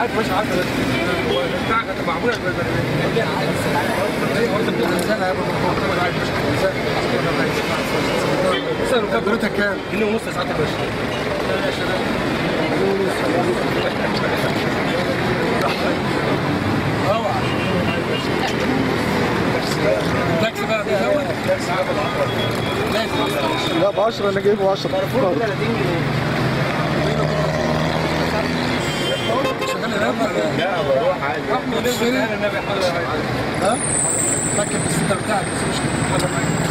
عارف مش عارف هو بتاعك هتبقى معموله سعره كام؟ حضرتك كام؟ جنيه ونص يا سعاده الباشا تاكسي بقى بيزود لا ب 10 انا جايبه 10 لا بروح عادي النبي حضر ها؟ ركب السيده بتاعك بس مش